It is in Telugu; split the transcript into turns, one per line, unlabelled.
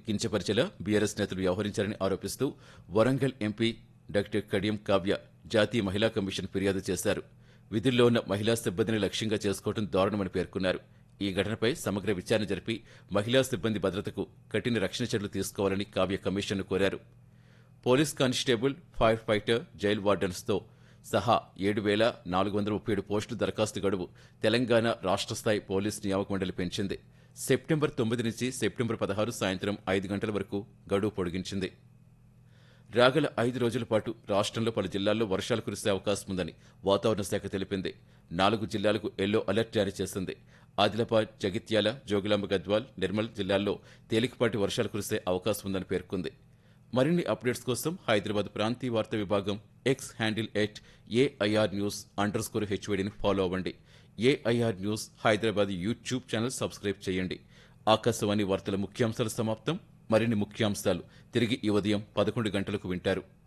కించపరిచేలా బీఆర్ఎస్ నేతలు వ్యవహరించారని ఆరోపిస్తూ వరంగల్ ఎంపీ డాక్టర్ కడియం కావ్య జాతీయ మహిళా కమిషన్ ఫిర్యాదు చేశారు విధుల్లో ఉన్న మహిళా సిబ్బందిని లక్ష్యంగా చేసుకోవడం దారుణమని పేర్కొన్నారు ఈ ఘటనపై సమగ్ర విచారణ జరిపి మహిళా సిబ్బంది భద్రతకు కఠిన రక్షణ చర్యలు తీసుకోవాలని కావ్య కమిషన్ను కోరారు police constable fire fighter jail వార్డెన్స్తో సహా ఏడు వేల నాలుగు వందల ముప్పై ఏడు పోస్టుల దరఖాస్తు గడువు తెలంగాణ రాష్ట్ర స్థాయి పోలీస్ నియామక మండలి పెంచింది సెప్టెంబర్ తొమ్మిది నుంచి సెప్టెంబర్ పదహారు సాయంత్రం ఐదు గంటల వరకు గడువు పొడిగించింది రాగల ఐదు రోజుల పాటు రాష్ట్రంలో పలు జిల్లాల్లో వర్షాలు కురిసే అవకాశం ఉందని వాతావరణ శాఖ తెలిపింది నాలుగు జిల్లాలకు ఎల్లో అలర్ట్ జారీ చేసింది ఆదిలాబాద్ జగిత్యాల జోగులాంబ గద్వాల్ నిర్మల్ జిల్లాల్లో తేలికపాటి వర్షాలు కురిసే అవకాశం ఉందని పేర్కొంది మరిన్ని అప్డేట్స్ కోసం హైదరాబాద్ ప్రాంతీయ వార్తా విభాగం X handle at AIR news underscore హెచ్వైడిని ఫాలో అవ్వండి AIR news Hyderabad YouTube channel subscribe చేయండి ఆకాశవాణి వార్తల ముఖ్యాంశాలు సమాప్తం మరిన్ని ముఖ్యాంశాలు తిరిగి ఈ ఉదయం పదకొండు గంటలకు వింటారు